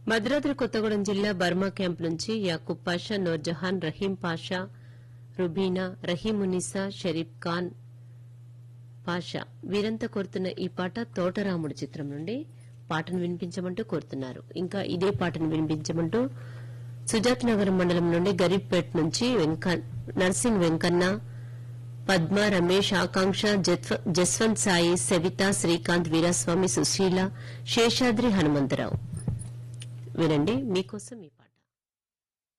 భద్రాద్రి కొత్తగూడెం జిల్లా Burma camp నుంచి యాకూబ్ పాషా నూర్జహాన్ రహీం పాషా రుబీనా రహీమునిసా షరీఫ్ ఖాన్ పాషా వీరంతా కోరుతున్న ఈ పాట తోటరాముడు చిత్రం నుండి పాటను వినిపించమంటూ కోరుతున్నారు ఇంకా ఇదే పాటను వినిపించమంటూ సుజాత్ నగరం మండలం నుండి గరీబ్పేట్ నుంచి వెంక- నర్సింగ్ వెంకన్న పద్మ రమేష్ ఆకాంక్ష జత్వ- జస్వంత్ సాయి సవిత శ్రీకాంత్ వీరాస్వామి సుశీల శేషాద్రి హనుమంతరావు వినండి మీకోసం ఈ పాట